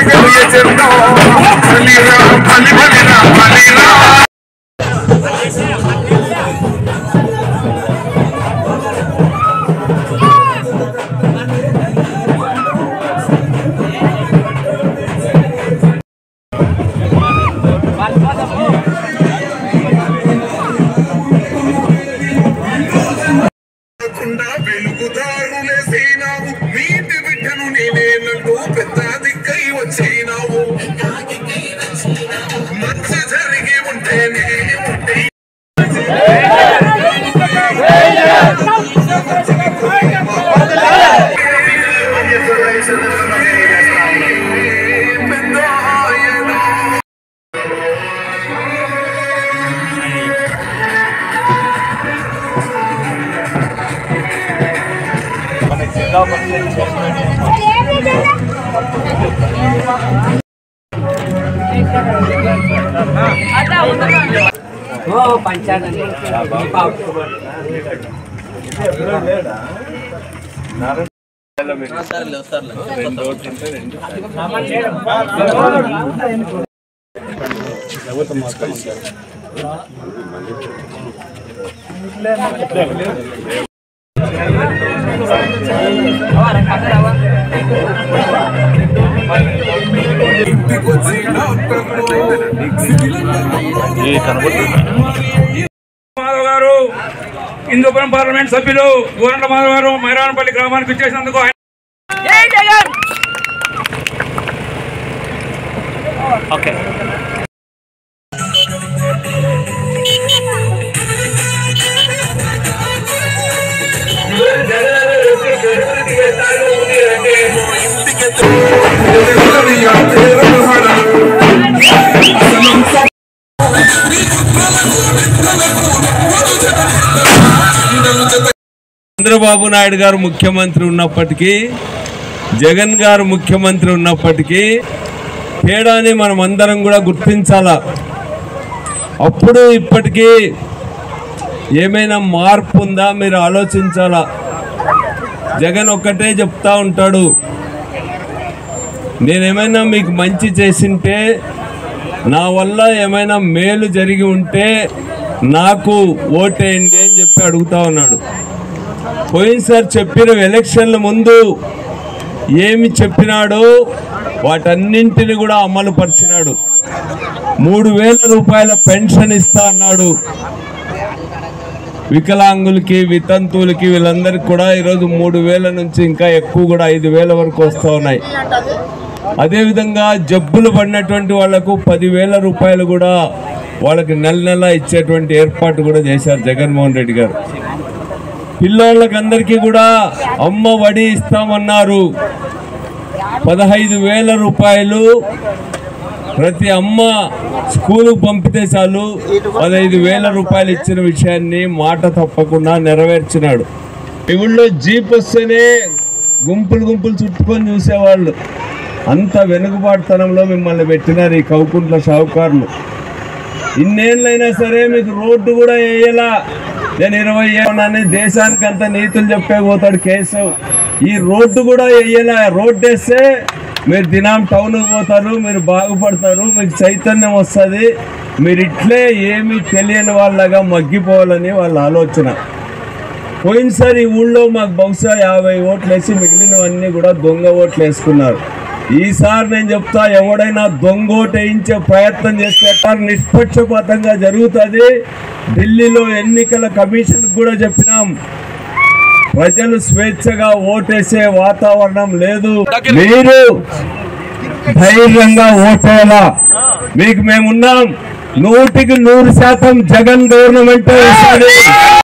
తెలియజెన్నో బలిరా బలి బలిరా బలిరా కుండా వెలుగుదారులేసినావు నీటి బిడ్డను నేనేనంటూ పెద్ద దిక్కై వచ్చినావు మంచి జరిగి ఉంటేనే ఉంటే పెద్ద ఆయన ఓ పంచాయతీ ఇంటికొచ్చి డాక్టర్లు మాధవ్ గారు హిందూపురం పార్లమెంట్ సభ్యులు గోరంట మాధవ్ గారు మైరానపల్లి గ్రామానికి వచ్చేసినందుకు ఆయన చంద్రబాబు నాయుడు గారు ముఖ్యమంత్రి ఉన్నప్పటికీ జగన్ గారు ముఖ్యమంత్రి ఉన్నప్పటికీ తేడాని మనం అందరం కూడా గుర్తించాలా అప్పుడు ఇప్పటికీ ఏమైనా మార్పు ఉందా మీరు ఆలోచించాలా జగన్ ఒక్కటే చెప్తా ఉంటాడు నేనేమైనా మీకు మంచి చేసింటే నా వల్ల ఏమైనా మేలు జరిగి ఉంటే నాకు ఓటేయండి అని చెప్పి అడుగుతా ఉన్నాడు పోయినసారి చెప్పిన ఎలక్షన్ల ముందు ఏమి చెప్పినాడో వాటన్నింటిని కూడా అమలు పరిచినాడు మూడు వేల రూపాయల పెన్షన్ ఇస్తా అన్నాడు వికలాంగులకి వితంతువులకి వీళ్ళందరికీ కూడా ఈరోజు మూడు వేల నుంచి ఇంకా ఎక్కువ కూడా ఐదు వేల వరకు వస్తూ ఉన్నాయి అదేవిధంగా జబ్బులు పడినటువంటి వాళ్లకు పదివేల రూపాయలు కూడా వాళ్ళకి నెల నెల ఇచ్చేటువంటి ఏర్పాటు కూడా చేశారు జగన్మోహన్ రెడ్డి గారు పిల్లోళ్ళకి అందరికీ కూడా అమ్మ వడి ఇస్తామన్నారు పదహైదు వేల రూపాయలు ప్రతి అమ్మ స్కూలుకు పంపితే చాలు పదహైదు వేల రూపాయలు ఇచ్చిన విషయాన్ని మాట తప్పకుండా నెరవేర్చినాడు ఈ ఊళ్ళో జీప్ వస్తేనే గుంపులు గుంపులు చుట్టుకొని చూసేవాళ్ళు అంత వెనుకబాటుతనంలో మిమ్మల్ని పెట్టినారు ఈ కౌకుంట్ల షావుకారులు ఇన్నేళ్ళైనా సరే మీకు రోడ్డు కూడా వేయలా నేను ఇరవై ఏమన్నానే దేశానికి అంత నీతులు చెప్పే పోతాడు కేశవ్ ఈ రోడ్డు కూడా వేయలా రోడ్డు వేస్తే మీరు దినం టౌన్కి పోతారు మీరు బాగుపడతారు మీకు చైతన్యం వస్తుంది మీరు ఇట్లే ఏమీ తెలియని వాళ్ళగా మగ్గిపోవాలని వాళ్ళ ఆలోచన పోయినసారి ఈ ఊళ్ళో మాకు బహుశా యాభై ఓట్లు వేసి మిగిలినవన్నీ కూడా దొంగ ఓట్లు వేసుకున్నారు ఈసారి నేను చెప్తా ఎవడైనా దొంగ ఓటు వేయించే ప్రయత్నం చేస్తే సార్ నిష్పక్షపాతంగా జరుగుతుంది ఢిల్లీలో ఎన్నికల కమిషన్ కూడా చెప్పినాం ప్రజలు స్వేచ్ఛగా ఓటేసే వాతావరణం లేదు మీరు ధైర్యంగా ఓటేలా మీకు మేమున్నాం నూటికి నూరు శాతం జగన్ గవర్నమెంట్ వస్తుంది